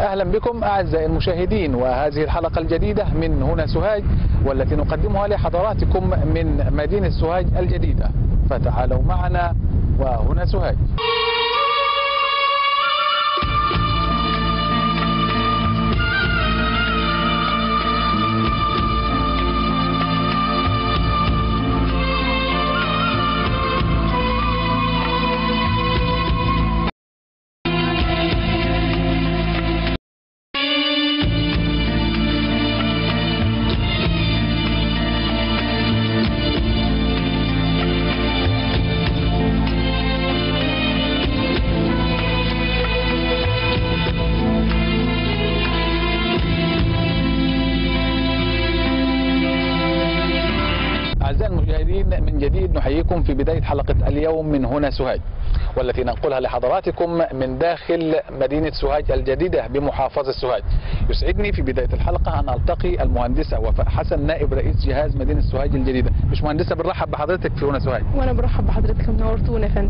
أهلا بكم أعزائي المشاهدين وهذه الحلقة الجديدة من هنا سوهاج والتي نقدمها لحضراتكم من مدينة سوهاج الجديدة فتعالوا معنا وهنا سوهاج أعزائي المشاهدين من جديد نحييكم في بداية حلقة اليوم من هنا سوهاج والتي ننقلها لحضراتكم من داخل مدينة سوهاج الجديدة بمحافظة سوهاج يسعدني في بداية الحلقة أن ألتقي المهندسة وفاء حسن نائب رئيس جهاز مدينة سوهاج الجديدة مش مهندسة بنرحب بحضرتك في هنا سوهاج وانا برحب بحضرتك منورتونا يا فندم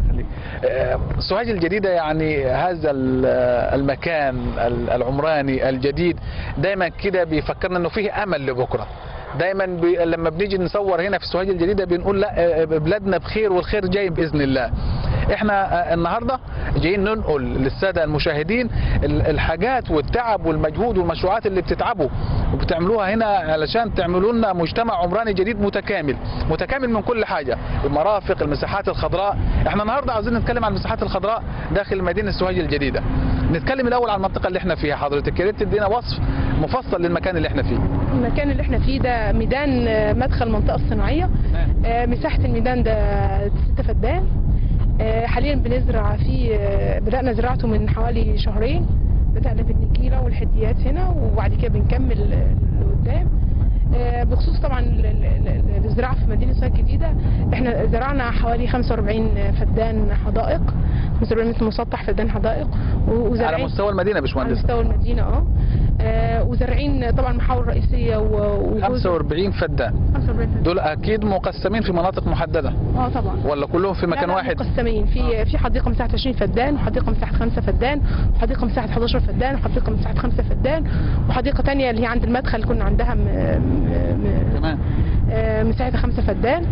آه، سوهاج الجديدة يعني هذا ال- المكان ال- العمراني الجديد دايما كده بيفكرنا انه فيه امل لبكره دايما بي لما بنيجي نصور هنا في سوهاج الجديدة بنقول لا آه، بلادنا بخير والخير جاي بإذن الله احنا آه، النهاردة جايين ننقل للسادة المشاهدين ال- الحاجات والتعب والمجهود والمشروعات اللي بتتعبوا وبتعملوها هنا علشان تعملوا لنا مجتمع عمراني جديد متكامل متكامل من كل حاجة المرافق المساحات الخضراء احنا النهاردة عاوزين نتكلم عن المساحات الخضراء داخل مدينة سوهاج الجديدة نتكلم الأول عن المنطقة اللي احنا فيها حضرتك يا ريت تدينا وصف مفصل للمكان اللي احنا فيه المكان اللي احنا فيه ده ميدان آه، مدخل المنطقه الصناعيه آه، مساحه الميدان ده 6 فدان آه، حاليا بنزرع فيه آه، بدانا زراعته من حوالي شهرين بدانا بالنجيله والحديات هنا وبعد كده بنكمل آه، لقدام آه، بخصوص طبعا ال- ال- ال- الزراعه في مدينه سوهاج الجديده احنا زرعنا حوالي 45 فدان حدائق 45 متر مسطح فدان حدائق و- على وزارعين مستوى المدينة يا على باشمهندس مستوى المدينة اه آه، وزارعين طبعا محاور رئيسية و- وجزر 45 فدان 45 فدان. دول أكيد مقسمين في مناطق محددة اه طبعا ولا كلهم في مكان لا، لا، واحد مقسمين في في حديقة مساحة 20 فدان وحديقة مساحة 5 فدان وحديقة مساحة 11 فدان وحديقة مساحة 5 فدان وحديقة تانية اللي هي عند المدخل كنا عندها م... م... م... تمام آه، مساحتها 5 فدان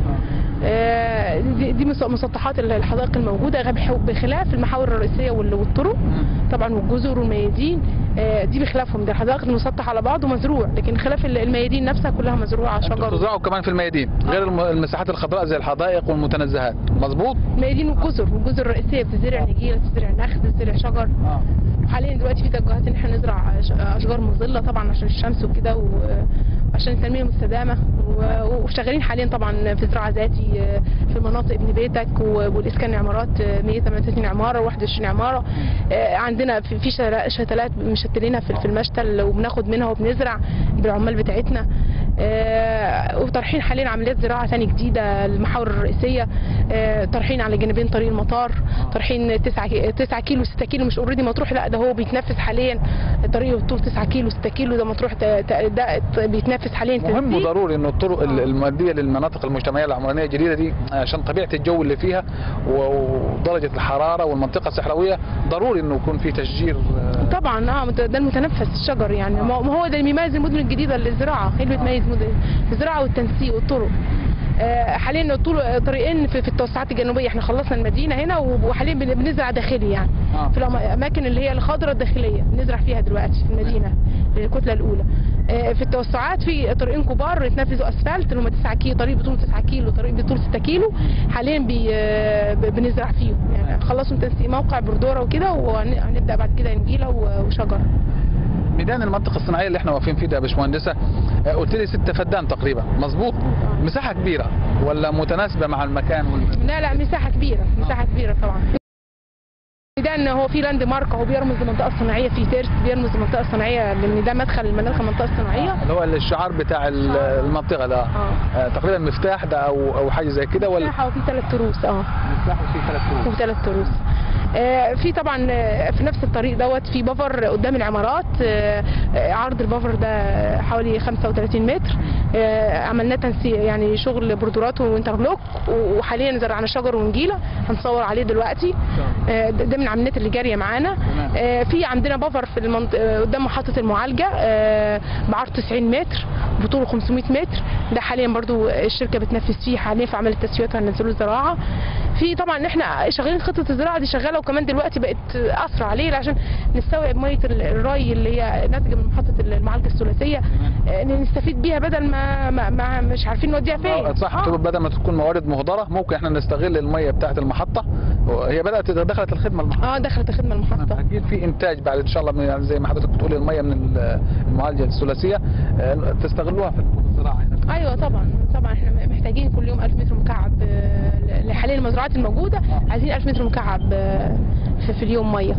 آه، دي دي مس- مسطحات الحدائق الموجودة غير- بخلاف المحاور الرئيسية وال- والطرق مم. طبعا والجزر والميادين آه، دي بخلافهم ده الحدائق المسطح على بعضه مزروع لكن خلاف ال- الميادين نفسها كلها مزروعه انتوا شجر بتزرعوا كمان في الميادين غير الم- المساحات الخضراء زي الحدائق والمتنزهات مظبوط الميادين والجزر والجزر الرئيسيه بتزرع نجيله بتزرع نخل بتزرع شجر وحاليا دلوقتي في توجهات ان احنا نزرع أش- اشجار مظله طبعا عشان الشمس وكده و- وعشان التنميه المستدامه و- وشغالين حاليا طبعا في زراعه ذاتي آه، في مناطق ابن بيتك و- والاسكان عمارات آه، 138 عماره و21 عماره آه، عندنا في في شتلا- شتلات مشتلينها في في المشتل وبناخد منها وبنزرع بالعمال بتاعتنا آه، وطرحين حاليا عمليات زراعه ثانيه جديده المحاور الرئيسيه آه، طرحين على جانبين طريق المطار طرحين 9 9 كيلو 6 كيلو مش اوريدي مطروح لا ده هو بيتنفذ حاليا الطريق طول 9 كيلو 6 كيلو ده مطروح ت- ت- ده بيتنفذ حاليا مهم تنفيذ. وضروري انه الطرق ال- آه. المؤديه للمناطق المجتمعيه العمرانيه الجديده دي عشان طبيعه الجو اللي فيها و- ودرجه الحراره والمنطقه الصحراويه ضروري انه يكون في تشجير آه، طبعا اه مت- ده المتنفس الشجر يعني ما ما هو ده اللي بيميز المدن الجديده للزراعه هي اللي بتميز مدن الزراعه والتنسيق والطرق آه، حاليا طول طريقين في, في التوسعات الجنوبيه احنا خلصنا المدينه هنا وحاليا بن- بنزرع داخلي يعني آه. في الاماكن اللي هي الخضراء الداخليه بنزرع فيها دلوقتي في المدينه الكتله الاولى آه، في التوسعات في طريقين كبار يتنفذوا اسفلت اللي هم 9 كيلو طريق بطول 9 كيلو طريق بطول 6 كيلو حاليا بي آه، ب- بنزرع فيهم يعني خلصوا تنسيق موقع بردوره وكده وهنبدا بعد كده نجيله و- وشجر ميدان المنطقه الصناعيه اللي احنا واقفين فيه ده يا باشمهندسه آه، قلت لي 6 فدان تقريبا مظبوط مساحه كبيره ولا متناسبه مع المكان وال... لا لا مساحة كبيرة مساحة كبيرة طبعا ده ان هو في لاند مارك هو بيرمز للمنطقة الصناعية في ترس بيرمز للمنطقة الصناعية لان ده مدخل من مدخل المنطقة الصناعية اللي هو الشعار بتاع ال- المنطقه ده اه آه، تقريبا مفتاح ده او او حاجه زي كده ولا مساحة وفي ثلاث تروس اه مفتاح وفي ثلاث وثلاث تروس آه، في طبعا آه، في نفس الطريق دوت في بفر قدام العمارات آه، آه، عرض البفر ده حوالي 35 متر آه، عملناه تنسيق يعني شغل بردورات وانترلوك وحاليا زرعنا شجر ونجيله هنصور عليه دلوقتي آه، ده ده من العمليات اللي جاريه معانا تمام. آه، في عندنا بفر في المنط... آه، قدام محطه المعالجه آه، بعرض 90 متر بطوله 500 متر ده حاليا برضو الشركه بتنفذ فيه حاليا في عمل التسويات وهننزله الزراعه في طبعا احنا شغالين خطه الزراعه دي شغاله وكمان دلوقتي بقت اسرع ليه عشان نستوعب ميه ال- الري اللي هي ناتجه من محطه المعالجه الثلاثيه آه، نستفيد بيها بدل ما, ما, ما مش عارفين نوديها فين آه، صح آه. تبقى بدل ما تكون موارد مهدره ممكن احنا نستغل الميه بتاعه المحطه هي بدات دخلت الخدمه المحطه اه دخلت الخدمه المحطه اكيد في انتاج بعد ان شاء الله من يعني زي ما حضرتك بتقولي الميه من ال- المعالجه الثلاثيه آه، تستغلوها في الزراعه هنا ايوه طبعا طبعا احنا محتاجين كل يوم 1000 متر مكعب آه، لحاليا المزروعات الموجوده عايزين 1000 متر مكعب آه، في, في اليوم ميه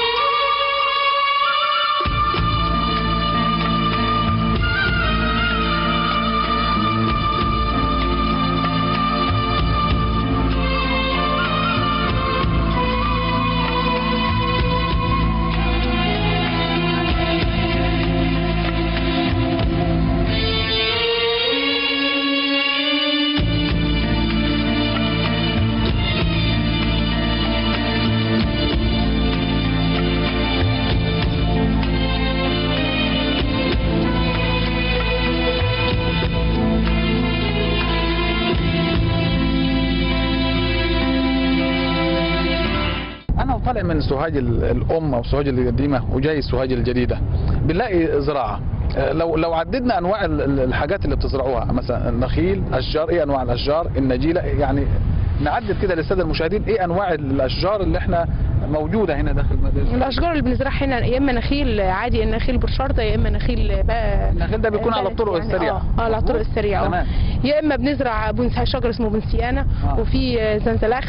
انا طالع من سوهاج ال- الام او سوهاج القديمه وجاي سوهاج الجديده بنلاقي زراعه آه، لو لو عددنا انواع ال- ال- الحاجات اللي بتزرعوها مثلا النخيل اشجار ايه انواع الاشجار النجيله يعني نعدد كده للساده المشاهدين ايه انواع الاشجار اللي احنا موجوده هنا داخل المدينه الاشجار اللي بنزرعها هنا يا اما نخيل عادي النخيل برشارطه يا اما نخيل بقى النخيل ده بيكون على بلدي الطرق يعني. السريعه اه اه على الطرق السريعه آه. تمام يا اما بنزرع بنس شجر اسمه بنسيانا آه. وفي آه، زنزلخت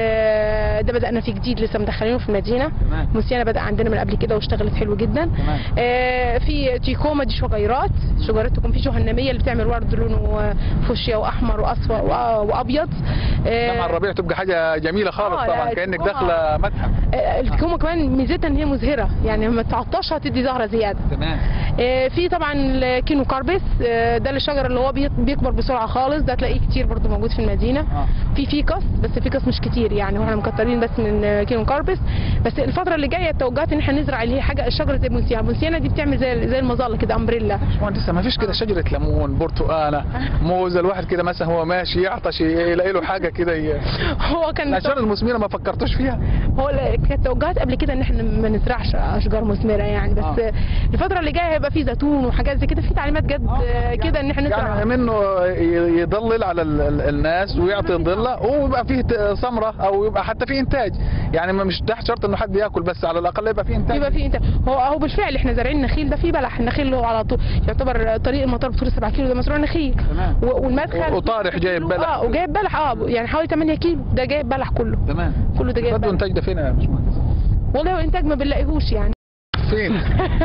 آه، ده بدانا فيه جديد لسه مدخلينه في المدينه تمام بنسيانا بدا عندنا من قبل كده واشتغلت حلو جدا تمام آه، في تيكوما دي شجيرات شجيرات تكون في جهنميه اللي بتعمل ورد لونه آه، فوشيا واحمر واصفر وأ- وابيض آه، ده مع الربيع تبقى حاجه جميله خالص آه، طبعا لا، كانك التكومة- داخله متحف آه، التيكوما كمان ميزتها ان هي مزهره يعني لما تعطشها تدي زهره زياده تمام آه، في طبعا الكينو كاربس آه، ده الشجر اللي هو بي- بيكبر بسرعه خالص ده تلاقيه كتير برضو موجود في المدينه اه في فيكس بس فيكس مش كتير يعني واحنا مكترين بس من آه، كينو كاربس بس الفتره اللي جايه توجهت ان احنا نزرع اللي هي حاجه شجره زي البونسيانا البونسيانا دي بتعمل زي زي المظله كده امبريلا مهندسة ما فيش كده شجرة ليمون برتقانة موز الواحد كده مثلا هو ماشي يعطش يلاقي له حاجة كده ي... هو كان الأشجار المثمرة ما فكرتوش فيها هو ال- كانت توجهات قبل كده ان احنا ما نزرعش اشجار مثمره يعني بس آه. آه. الفتره اللي جايه هيبقى في زيتون وحاجات زي كده في تعليمات جد آه. كده ان احنا نزرع يعني منه ي- يضلل على ال- ال- الناس ويعطي ضلة ويبقى فيه ت- ثمرة أو يبقى حتى فيه إنتاج يعني ما مش تحت شرط إنه حد ياكل بس على الأقل يبقى فيه إنتاج يبقى في انت هو هو بالفعل احنا زارعين النخيل ده فيه بلح النخيل اللي هو على طول يعتبر طريق المطار بطول 7 كيلو ده مزروع نخيل تمام و- والمدخل و- وطارح جايب بلح. اه وجايب بلح اه يعني حوالي 8 كيلو ده جايب بلح كله تمام كله ده جايب بدو بلح إنتاج ده فين يا باشمهندس؟ والله هو انتاج ما بنلاقيهوش يعني فين؟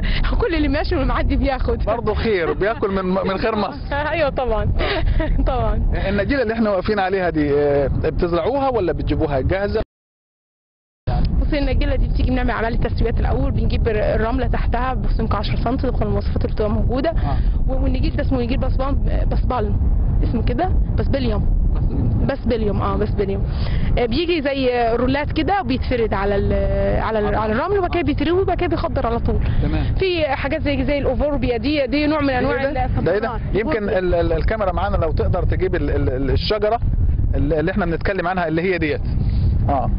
كل اللي ماشي والمعدي بياخد برضه خير بياكل من من خير مصر ايوه طبعا طبعا النجيلة اللي احنا واقفين عليها دي آه، بتزرعوها ولا بتجيبوها جاهزة؟ بصي النجيله دي بتيجي بنعمل عمليه تسويات الاول بنجيب الرمله تحتها بسمك 10 سم طبقا للمواصفات اللي بتبقى موجوده والنجيل ده اسمه نجيل بسبان بسبال اسمه كده بسبليوم بسبليوم اه بسبليوم آه، بيجي زي رولات كده وبيتفرد على ال على ال على الرمل وبعد كده بيتروي وبعد كده بيخضر على طول تمام في حاجات زي زي الاوفوربيا دي دي نوع من انواع ده, ده, إيه ده الصبارات. يمكن ال ال الكاميرا معانا لو تقدر تجيب ال ال الشجره اللي اللي احنا بنتكلم عنها اللي هي ديت اه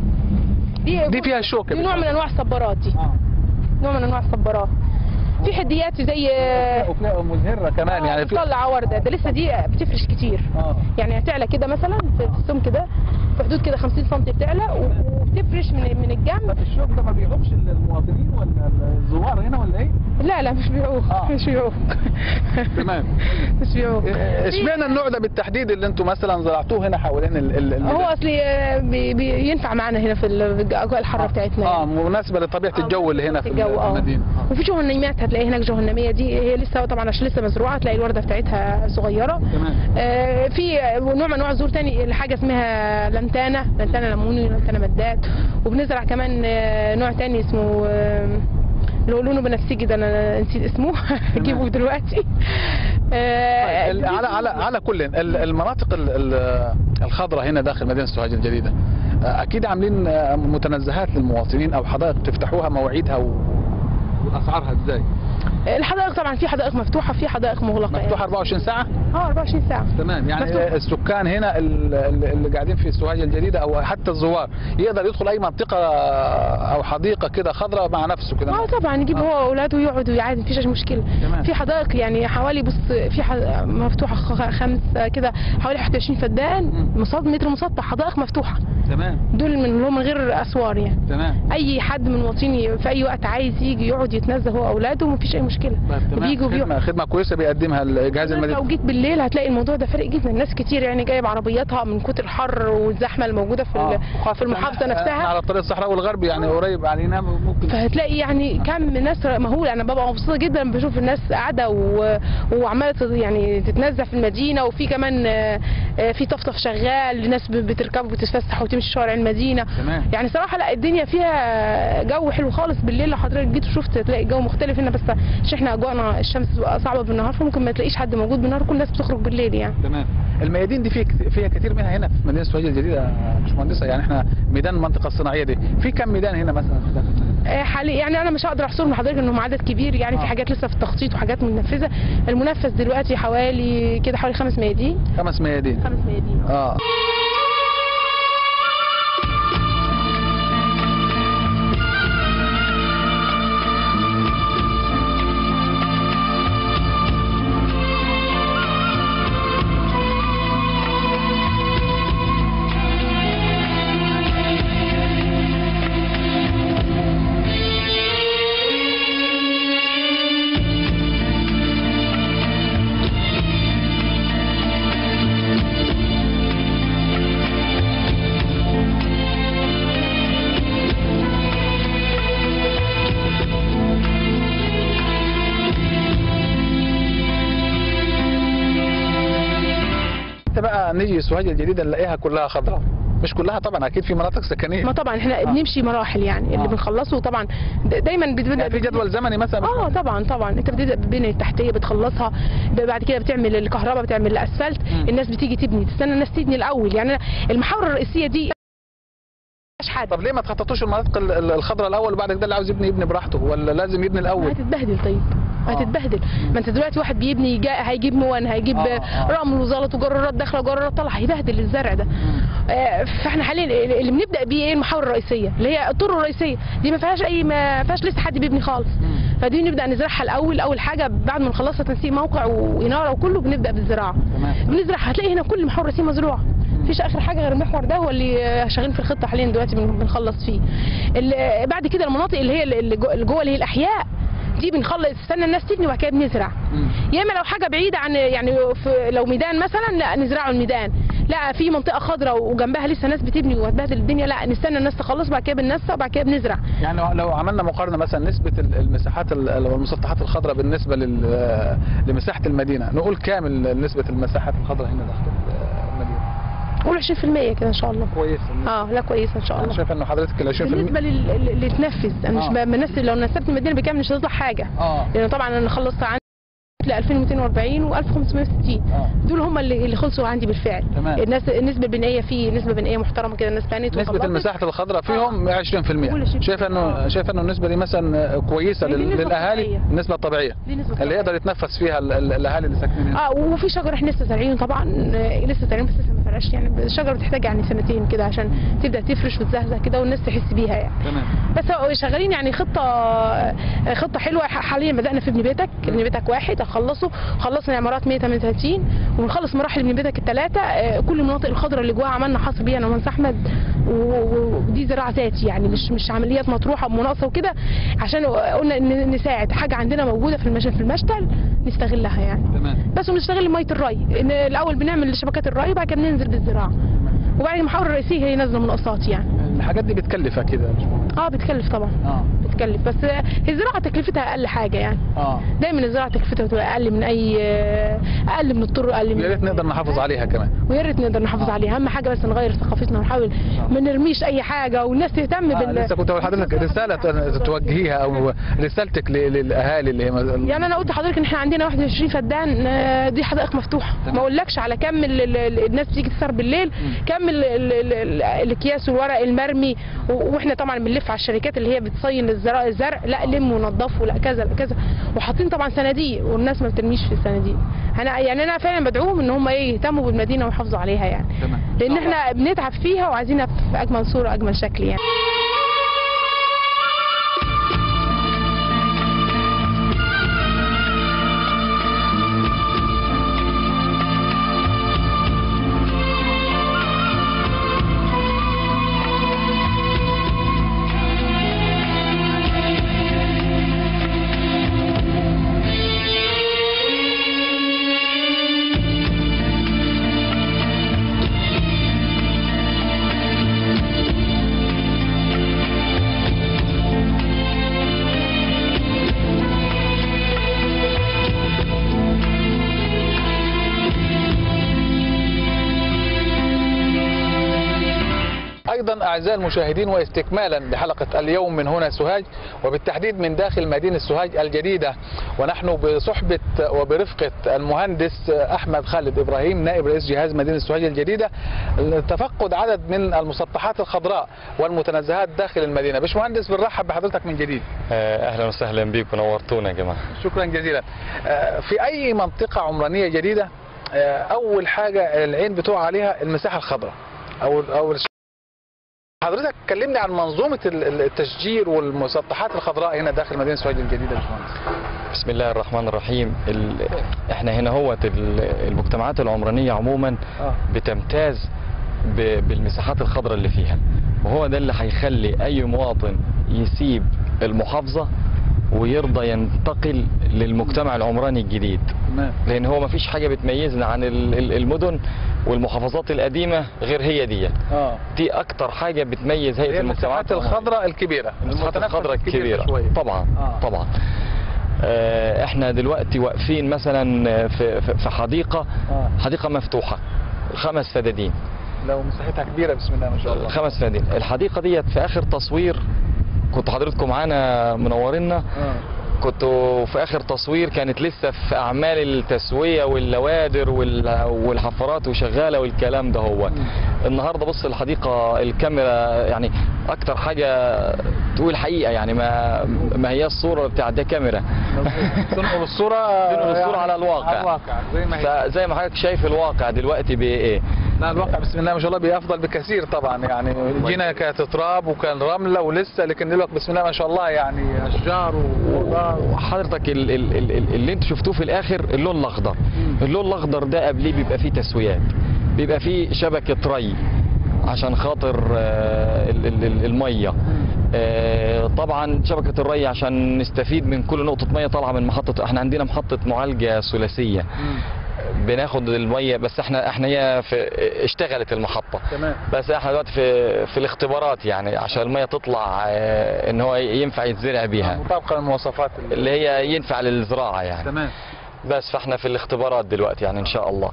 دي, دي فيها شوكه دي نوع من انواع الصبارات دي اه نوع من انواع الصبارات في حديات زي وفيها مزهره كمان يعني في بتطلع ورده ده لسه دي بتفرش كتير اه يعني هتعلى كده مثلا في في السمك ده في حدود كده 50 سم بتعلى و- وبتفرش من من الجنب طب الشوك ده ما بيعوقش المواطنين ولا الزوار هنا ولا ايه؟ لا لا مش بيعوق آه. مش بيعوق تمام مش بيعوق إيه- اشمعنى النوع ده بالتحديد اللي انتم مثلا زرعتوه هنا حوالين ال ال ال- هو اصلي آه، بي- بينفع معانا هنا في الاجواء الحاره بتاعتنا اه يعني. مناسبه لطبيعه الجو اللي هنا في الجو اه المدينه وفي جهنميات هتلاقي هناك جهنميه دي هي لسه طبعا عشان لسه مزروعه هتلاقي الورده بتاعتها صغيره تمام آه، في نوع من انواع الزهور تاني حاجه اسمها لنتانه لنتانه ليموني لنتانه مدات وبنزرع كمان آه، نوع تاني اسمه آه، اللي هو لونه بنفسجي ده انا نسيت اسمه هجيبه دلوقتي آه، ال- على على على كل ال- المناطق ال- ال- الخضراء هنا داخل مدينه سوهاج الجديده آه، اكيد عاملين آه، متنزهات للمواطنين او حدائق تفتحوها مواعيدها و... واسعارها ازاي؟ الحدائق طبعا في حدائق مفتوحه في حدائق مغلقه يعني. مفتوحه 24 ساعه؟ اه 24 ساعه تمام يعني مفتوحة. السكان هنا ال- ال- اللي قاعدين في سوهاج الجديده او حتى الزوار يقدر يدخل اي منطقه او حديقه كده خضراء مع نفسه كده اه طبعا يجيب آه. هو واولاده ويقعدوا عادي مفيش أي مشكله تمام. في حدائق يعني حوالي بص في ح- مفتوحه خ- خمس كده حوالي 21 فدان مم. مصاد متر مسطح حدائق مفتوحه تمام دول من اللي هم من غير اسوار يعني تمام اي حد من المواطنين في اي وقت عايز يجي يقعد يتنزه هو واولاده ومفيش اي مشكله وبيجوا خدمه بيقعدوا خدمه كويسه بيقدمها الجهاز لو المدني جيت بالليل هتلاقي الموضوع ده فارق جدا ناس كتير يعني جايه بعربياتها من كتر الحر والزحمه الموجوده في ال- آه. في المحافظه أنا- أنا نفسها على الطريق الصحراوي الغربي يعني قريب علينا ممكن فهتلاقي يعني كم ناس مهول انا ببقى مبسوطه جدا لما بشوف الناس قاعده و... وعماله تت- يعني تتنزه في المدينه وفي كمان آه، آه، في طفطف شغال الناس ب- بتركب وتتفسح وتمشي شوارع المدينه تمام يعني صراحه لا الدنيا فيها جو حلو خالص بالليل لو حضرتك جيت وشفت تلاقي الجو مختلف هنا بس عشان احنا اجواءنا الشمس بتبقى صعبه بالنهار فممكن ما تلاقيش حد موجود بالنهار كل الناس بتخرج بالليل يعني تمام الميادين دي في فيها كتير منها هنا في مدينه سوهاج الجديده مش مهندسه يعني احنا ميدان المنطقه الصناعيه دي في كم ميدان هنا مثلا في داخل المدينة؟ آه، حاليا يعني انا مش هقدر احصرهم لحضرتك انهم عدد كبير يعني آه. في حاجات لسه في التخطيط وحاجات منفذه المنفذ دلوقتي حوالي كده حوالي خمس ميادين خمس ميادين خمس ميادين اه انت بقى نيجي سوهاج الجديده نلاقيها كلها خضراء مش كلها طبعا اكيد في مناطق سكنيه ما طبعا احنا آه. بنمشي مراحل يعني اللي آه. بنخلصه طبعا د- دايما بتبدا يعني في جدول زمني مثلا اه طبعا طبعا انت بتبدا بالبنيه التحتيه بتخلصها ب- بعد كده بتعمل الكهرباء بتعمل الاسفلت مم. الناس بتيجي تبني تستنى الناس تبني الاول يعني أنا المحاور الرئيسيه دي مش حد طب ليه ما تخططوش المناطق ال- ال- الخضراء الاول وبعد كده اللي عاوز يبني يبني براحته ولا لازم يبني ما الاول هتتبهدل طيب آه. هتتبهدل ما انت دلوقتي واحد بيبني جا هيجيب موان هيجيب آه، آه. رمل وزلط وجرارات داخله وجرارات طالعه هيبهدل الزرع ده آه، فاحنا حاليا اللي بنبدا بيه ايه المحاور الرئيسيه اللي هي الطرق الرئيسيه دي ما فيهاش اي ما فيهاش لسه حد بيبني خالص فدي نبدا نزرعها الاول اول حاجه بعد ما نخلصها تنسيق موقع واناره وكله بنبدا بالزراعه تمام بنزرع هتلاقي هنا كل محور رئيسي مزروع مفيش اخر حاجه غير المحور ده هو اللي آه، شغالين في الخطه حاليا دلوقتي بن- بنخلص فيه ال- آه، بعد كده المناطق اللي هي اللي جو- اللي جوه اللي هي الاحياء دي بنخلص استنى الناس تبني وبعد كده بنزرع يا اما لو حاجه بعيده عن يعني في لو ميدان مثلا لا نزرعه الميدان لا في منطقه خضراء وجنبها لسه ناس بتبني وهتبهدل الدنيا لا نستنى الناس تخلص بعد كده بننسق وبعد كده بنزرع يعني لو- لو عملنا مقارنه مثلا نسبه ال- المساحات ال- ال- والمسطحات الخضراء بالنسبه لل- لمساحه المدينه نقول كام ال- نسبه المساحات الخضراء هنا داخل المدينه قول 20% كده ان شاء الله كويس اه لا كويسه ان شاء انا الله شايف انه حضرتك ال 20% بالنسبه لل- لل- اللي تنفذ انا آه. مش ب- بنسب لو نسبت المدينه بكامل مش هتطلع حاجه اه لان طبعا انا خلصت عندي ل 2240 و 1560 اه دول هم اللي اللي خلصوا عندي بالفعل تمام. الناس النسبه البنائيه في نسبه بنائيه محترمه كده الناس بنت نسبة وخلصت. المساحة الخضراء فيهم 20% قول 20%. شايف انه شايف انه النسبة دي مثلا كويسة دي لل- النسبة للاهالي الطبيعية. النسبة الطبيعية دي نسبه اللي يقدر يتنفس فيها ال- ال- الاهالي اللي ساكنين هنا اه وفي شجر احنا لسه زارعينه طبعا آه، لسه زارعين بس لسه ما فرقش يعني الشجره بتحتاج يعني سنتين كده عشان تبدا تفرش وتزهزه كده والناس تحس بيها يعني تمام بس هو شغالين يعني خطه آه، خطه حلوه ح- حاليا بدانا في ابن بيتك ابن بيتك واحد هنخلصه خلصنا عمارات 138 وبنخلص مراحل ابن بيتك الثلاثه آه، كل المناطق الخضراء اللي جواها عملنا حصر بيها انا ومهندس احمد و- و- ودي زراعه ذاتي يعني مش مش عمليات مطروحه ومناقصه وكده عشان قلنا ن- نساعد حاجه عندنا موجوده في المش- في المشتل نستغلها يعني تمام بس ونستغل ميه الري ان الاول بنعمل شبكات الري وبعد كده بننزل بالزراعه وبعدين المحاور الرئيسيه هي نازله منقصات يعني الحاجات دي بتكلف كده يا باشمهندس اه بتكلف طبعا اه بتكلف بس هي الزراعه تكلفتها اقل حاجه يعني اه دايما الزراعه تكلفتها بتبقى اقل من اي اقل من الطرق اقل من يا ريت نقدر نحافظ عليها كمان ويا ريت نقدر نحافظ آه. عليها اهم حاجه بس نغير ثقافتنا ونحاول ما نرميش اي حاجه والناس تهتم آه بال لسه كنت اقول لحضرتك رساله توجهيها او رسالتك ل- للاهالي اللي هم يعني انا قلت لحضرتك ان احنا عندنا 21 فدان آه، دي حدائق مفتوحه تمام. ما اقولكش على كم ال- ال- ال- الناس بتيجي تسهر بالليل كم ال- ال- ال- ال- الاكياس والورق المرمي و- واحنا طبعا بنلف على الشركات اللي هي بتصين الزرع الزرع لا لم ونضفوا لا كذا لا كذا وحاطين طبعا صناديق والناس ما بترميش في الصناديق انا يعني انا فعلا بدعوهم ان هم ايه يهتموا بالمدينه ويحافظوا عليها يعني تمام لان احنا بنتعب فيها وعايزينها في اجمل صوره اجمل شكل يعني ايضا اعزائي المشاهدين واستكمالا لحلقه اليوم من هنا سوهاج وبالتحديد من داخل مدينه سوهاج الجديده ونحن بصحبه وبرفقه المهندس احمد خالد ابراهيم نائب رئيس جهاز مدينه سوهاج الجديده تفقد عدد من المسطحات الخضراء والمتنزهات داخل المدينه باشمهندس بنرحب بحضرتك من جديد آه، اهلا وسهلا بيكم نورتونا يا جماعه شكرا جزيلا آه، في اي منطقه عمرانيه جديده آه، اول حاجه العين بتقع عليها المساحه الخضراء او او حضرتك كلمني عن منظومه ال- ال- التشجير والمسطحات الخضراء هنا داخل مدينه سوهاج الجديده يا باشمهندس بسم الله الرحمن الرحيم ال... احنا هنا هوت ال- المجتمعات العمرانيه عموما اه بتمتاز ب... بالمساحات الخضراء اللي فيها وهو ده اللي هيخلي اي مواطن يسيب المحافظه ويرضى ينتقل للمجتمع العمراني الجديد تمام لان هو مفيش حاجه بتميزنا عن ال- ال- المدن والمحافظات القديمه غير هي دي اه دي اكتر حاجه بتميز هي هيئه المجتمعات المساحات الخضراء الكبيره المساحات المتنفس الخضراء الكبير الكبيرة شوية. طبعا آه. طبعا آه، احنا دلوقتي واقفين مثلا في في في حديقة آه. حديقة مفتوحة خمس فدادين لو مساحتها كبيره بسم الله ما شاء الله خمس فدادين الحديقة ديت في اخر تصوير كنت حضرتكم معانا منورينا اه كنتوا في اخر تصوير كانت لسه في اعمال التسويه واللوادر وال- والحفارات وشغاله والكلام ده هو النهارده بص الحديقه الكاميرا يعني اكتر حاجه تقول حقيقه يعني ما ما هي الصوره بتاع ده كاميرا تنقل الصوره تنقل الصورة يعني على الواقع. على الواقع زي ما هي فزي ما حضرتك شايف الواقع دلوقتي بايه لا الواقع بسم الله ما شاء الله بيفضل بكثير طبعا يعني جينا كانت تراب وكان رمله ولسه لكن دلوقتي بسم الله ما شاء الله يعني اشجار وخضار وحضرتك ال- ال- ال- ال- اللي انتوا شفتوه في الاخر اللون الاخضر اللون الاخضر ده قبليه بيبقى فيه تسويات بيبقى فيه شبكه ري عشان خاطر آه، ال- ال- ال- الميه آه، طبعا شبكه الري عشان نستفيد من كل نقطه ميه طالعه من محطه احنا عندنا محطه معالجه ثلاثيه بناخد الميه بس احنا احنا هي في اشتغلت المحطه تمام بس احنا دلوقتي في في الاختبارات يعني عشان الميه تطلع آه، ان هو ينفع يتزرع بيها مطابقه للمواصفات اللي اللي هي ينفع للزراعه يعني تمام بس فاحنا في الاختبارات دلوقتي يعني ان شاء الله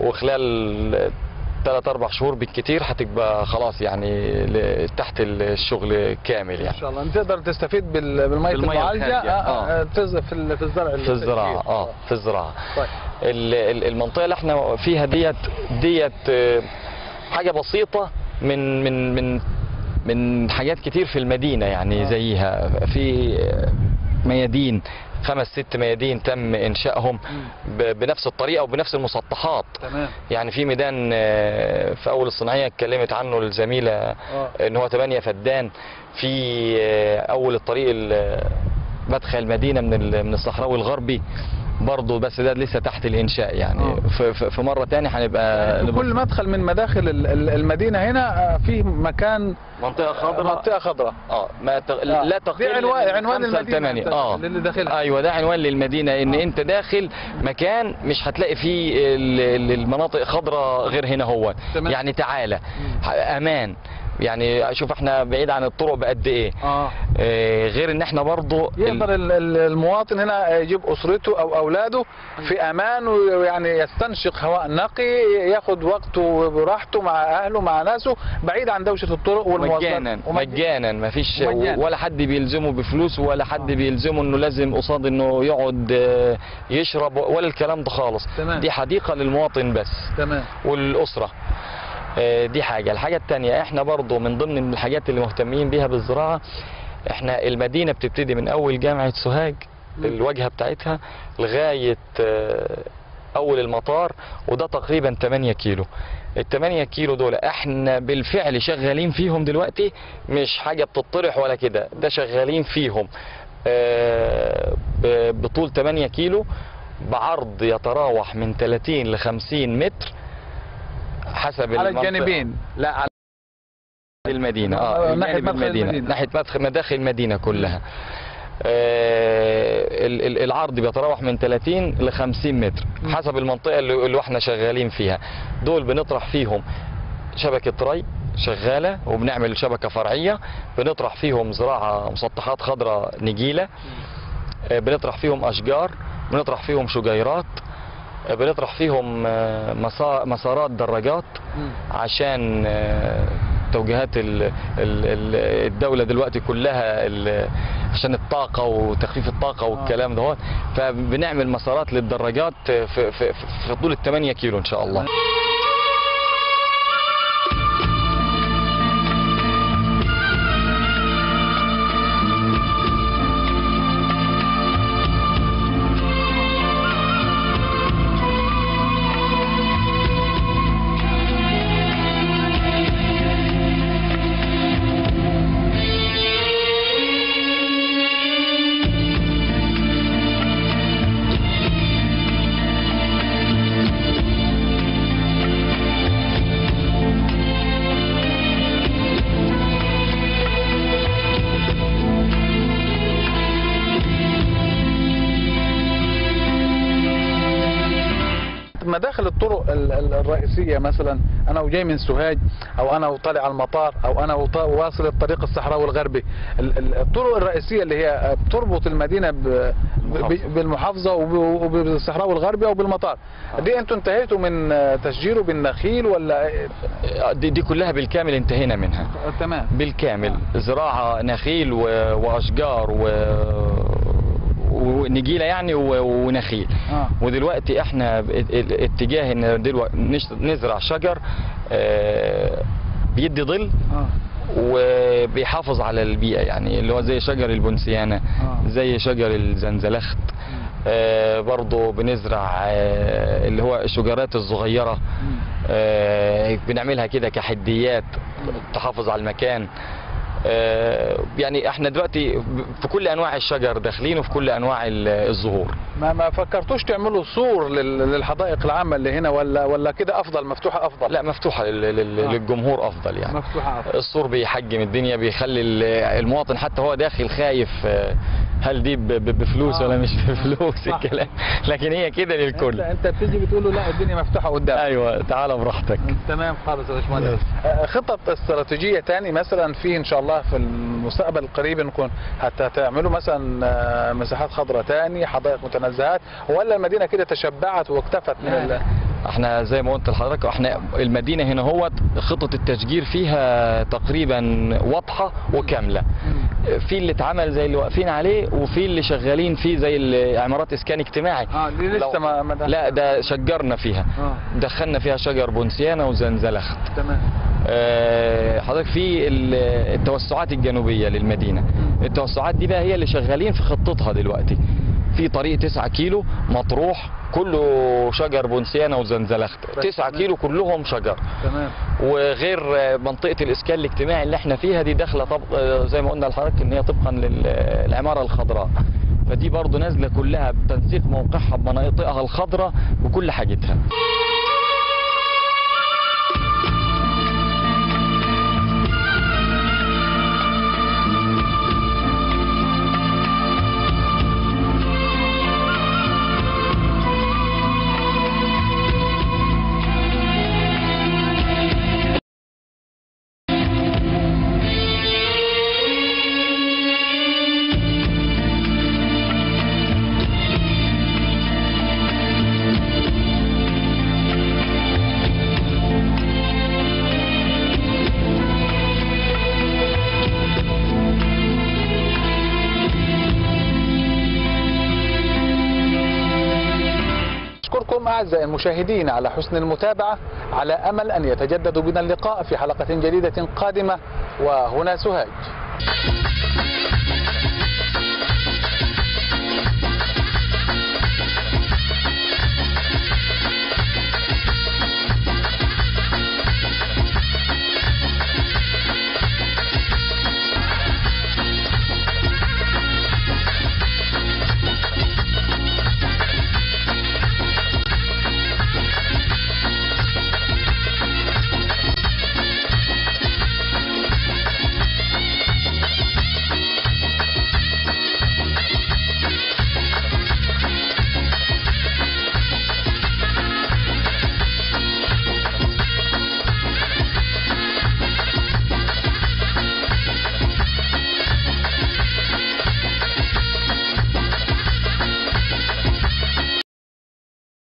وخلال ثلاث اربع شهور بالكتير هتبقى خلاص يعني ل- تحت الشغل كامل ان يعني شاء الله تقدر تستفيد بال- بالميه بالمية المعالجه الخارجة، آه، آه. آه، في في ال- في الزرع في الزراعه التشجير. اه في الزراعه طيب ال- ال- المنطقه اللي احنا فيها ديت ديت آه، حاجه بسيطه من من من من حاجات كتير في المدينه يعني آه. زيها في آه، ميادين خمس ست ميادين تم انشائهم ب- بنفس الطريقه وبنفس المسطحات تمام يعني في ميدان آه، في اول الصناعيه اتكلمت عنه الزميله اه ان هو 8 فدان في آه، اول الطريق ال- مدخل المدينه من ال- من الصحراوي الغربي برضه بس ده لسه تحت الانشاء يعني آه. في, في, في مره تاني هنبقى في كل مدخل من مداخل ال- ال- المدينه هنا آه، فيه مكان منطقه خضراء منطقه خضراء اه ما تغ... آه. لا دي تقل عنوان من عنوان خمسة المدينه لثمانية. أنت- اه اللي داخلها ايوه ده عنوان للمدينه ان آه. انت داخل مكان مش هتلاقي فيه ال- ال- المناطق خضراء غير هنا هو تمام. يعني تعالى ح- امان يعني شوف احنا بعيد عن الطرق بقد ايه اه آه، غير ان احنا برضو ال- يقدر ال- ال- المواطن هنا يجيب اسرته او اولاده في امان ويعني يستنشق هواء نقي ياخد وقته براحته مع اهله مع ناسه بعيد عن دوشه الطرق والمواصلات مجانا ومج- مجانا ما فيش مجانا. ولا حد بيلزمه بفلوس ولا حد بيلزمه انه لازم قصاد انه يقعد آه، يشرب ولا الكلام ده خالص تمام. دي حديقة للمواطن بس تمام والأسرة آه، دي حاجة الحاجة التانية احنا برضو من ضمن الحاجات اللي مهتمين بيها بالزراعة احنا المدينة بتبتدي من أول جامعة سوهاج الواجهة بتاعتها لغاية آه، أول المطار وده تقريبا 8 كيلو ال 8 كيلو دول احنا بالفعل شغالين فيهم دلوقتي مش حاجة بتطرح ولا كده ده شغالين فيهم آه، ب- بطول 8 كيلو بعرض يتراوح من 30 ل 50 متر حسب على المنطقة. الجانبين لا على المدينة آه، اه ناحية جانب مدخل المدينة المدينة. ناحية مدخل مداخل المدينة كلها آه، ال- ال- العرض بيتراوح من 30 ل 50 متر مم. حسب المنطقة اللي اللي احنا شغالين فيها دول بنطرح فيهم شبكة ري شغالة وبنعمل شبكة فرعية بنطرح فيهم زراعة مسطحات خضراء نجيلة آه، بنطرح فيهم أشجار بنطرح فيهم شجيرات آه، بنطرح فيهم آه، مسا- مسارات دراجات مم. عشان آه، توجيهات ال- ال- ال- الدولة دلوقتي كلها ال- عشان الطاقة وتخفيف الطاقة والكلام ده فبنعمل مسارات للدراجات في, في, في, في طول ال 8 كيلو إن شاء الله مداخل الطرق ال- ال- الرئيسيه مثلا انا وجاي من سوهاج او انا وطالع على المطار او انا وط- واصل الطريق الصحراوي الغربي ال- ال- الطرق الرئيسيه اللي هي بتربط المدينه ب- ب- المحافظة. بالمحافظه وب- وبالصحراوي الغربي او بالمطار دي انتوا انتهيتوا من تشجيره بالنخيل ولا آه، دي, دي كلها بالكامل انتهينا منها تمام بالكامل زراعة نخيل و- وأشجار و ونجيلة يعني و- ونخيل اه ودلوقتي احنا ب- ال- اتجاه ان دلوقتي نش- نزرع شجر آه، بيدي ظل اه وبيحافظ على البيئة يعني اللي هو زي شجر البنسيانة آه. زي شجر الزنزلخت آه، برضه بنزرع آه، اللي هو الشجرات الصغيرة آه، بنعملها كده كحديات تحافظ على المكان آه، يعني احنا دلوقتي في كل انواع الشجر داخلين وفي كل انواع ال- الزهور ما ما فكرتوش تعملوا سور لل- للحدائق العامه اللي هنا ولا ولا كده افضل مفتوحه افضل لا مفتوحه لل- لل- آه. للجمهور افضل يعني مفتوحه افضل السور بيحجم الدنيا بيخلي ال- المواطن حتى هو داخل خايف آه، هل دي ب- ب- بفلوس آه. ولا مش بفلوس صح. الكلام لكن هي كده انت للكل انت بتيجي بتقول له لا الدنيا مفتوحه قدام ايوه تعالى براحتك تمام خالص يا باشمهندس آه، خطط استراتيجيه تاني مثلا في ان شاء الله في المستقبل القريب نكون هت- هتعملوا مثلا آه، مساحات خضراء تاني حدائق متنزهات ولا المدينه كده تشبعت واكتفت من ال... احنا زي ما قلت لحضرتك احنا المدينه هنا هو خطه التشجير فيها تقريبا واضحه وكامله في اللي اتعمل زي اللي واقفين عليه وفي اللي شغالين فيه زي العمارات اسكان اجتماعي اه دي لسه لو- ما ما دخل- لا ده شجرنا فيها اه دخلنا فيها شجر بونسيانه وزنزلخت تمام آه، حضرتك في ال- التوسعات الجنوبيه للمدينه التوسعات دي بقى هي اللي شغالين في خطتها دلوقتي في طريق 9 كيلو مطروح كله شجر بونسيانه وزنزلخت 9 كيلو كلهم شجر تمام وغير منطقه الاسكان الاجتماعي اللي احنا فيها دي داخله طب زي ما قلنا لحضرتك ان هي طبقا للعماره الخضراء فدي برضه نازله كلها بتنسيق موقعها بمناطقها الخضراء وكل حاجتها أعزائي المشاهدين على حسن المتابعة على أمل أن يتجدد بنا اللقاء في حلقة جديدة قادمة وهنا سهاج